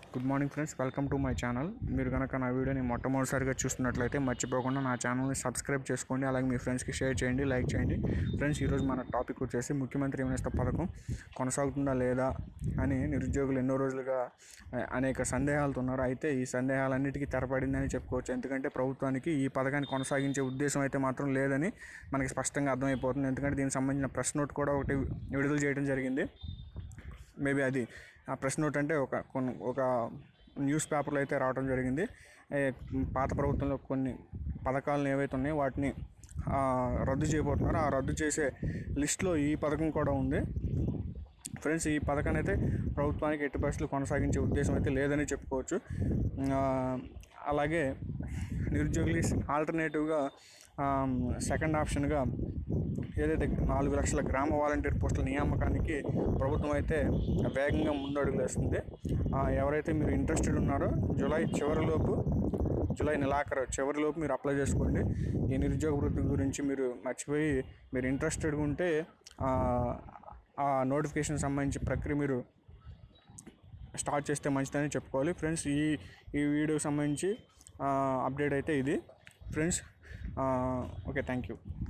good morning friends welcome to my channel మీరు కనుక నా వీడియోని మొట్టమొదటిసారిగా చూస్తున్నట్లయితే మర్చిపోకుండా నా ఛానల్ని సబ్స్క్రైబ్ చేసుకోండి అలాగే మీ ఫ్రెండ్స్కి షేర్ చేయండి లైక్ చేయండి ఫ్రెండ్స్ ఈరోజు మన టాపిక్ వచ్చేసి ముఖ్యమంత్రి యువనేస్త పథకం కొనసాగుతుందా లేదా అని నిరుద్యోగులు ఎన్నో రోజులుగా ఆ, అనేక సందేహాలతో ఉన్నారు అయితే ఈ సందేహాలన్నిటికీ తెరపడిందని చెప్పుకోవచ్చు ఎందుకంటే ప్రభుత్వానికి ఈ పథకాన్ని కొనసాగించే ఉద్దేశం అయితే మాత్రం లేదని మనకి స్పష్టంగా అర్థమైపోతుంది ఎందుకంటే దీనికి సంబంధించిన ప్రెస్ నోట్ కూడా ఒకటి విడుదల చేయడం జరిగింది మేబీ అది ఆ ప్రెస్ నోట్ అంటే ఒక కొన్ని ఒక న్యూస్ పేపర్లో అయితే రావడం జరిగింది ఏ, పాత ప్రభుత్వంలో కొన్ని పథకాలను ఏవైతే ఉన్నాయో వాటిని ఆ, రద్దు చేయబోతున్నారు ఆ రద్దు చేసే లిస్ట్లో ఈ పథకం కూడా ఉంది ఫ్రెండ్స్ ఈ పథకాన్ని అయితే ప్రభుత్వానికి ఎట్టి పరిస్థితులు కొనసాగించే ఉద్దేశం అయితే లేదని చెప్పుకోవచ్చు ఆ, అలాగే నిరుద్యోగులు ఆల్టర్నేటివ్గా సెకండ్ ఆప్షన్గా ఏదైతే నాలుగు లక్షల గ్రామ వాలంటీర్ పోస్టుల నియామకానికి ప్రభుత్వం అయితే వేగంగా ముందడుగులు వేస్తుంది ఆ, ఎవరైతే మీరు ఇంట్రెస్టెడ్ ఉన్నారో జూలై చివరిలోపు జూలై నెలాఖరు చివరిలోపు మీరు అప్లై చేసుకోండి ఈ నిరుద్యోగ వృత్తి గురించి మీరు మర్చిపోయి మీరు ఇంట్రెస్టెడ్గా ఉంటే ఆ, ఆ నోటిఫికేషన్ సంబంధించి ప్రక్రియ మీరు స్టార్ట్ చేస్తే మంచిదని చెప్పుకోవాలి ఫ్రెండ్స్ ఈ ఈ వీడియోకి సంబంధించి అప్డేట్ అయితే ఇది ఫ్రెండ్స్ ఓకే థ్యాంక్ యూ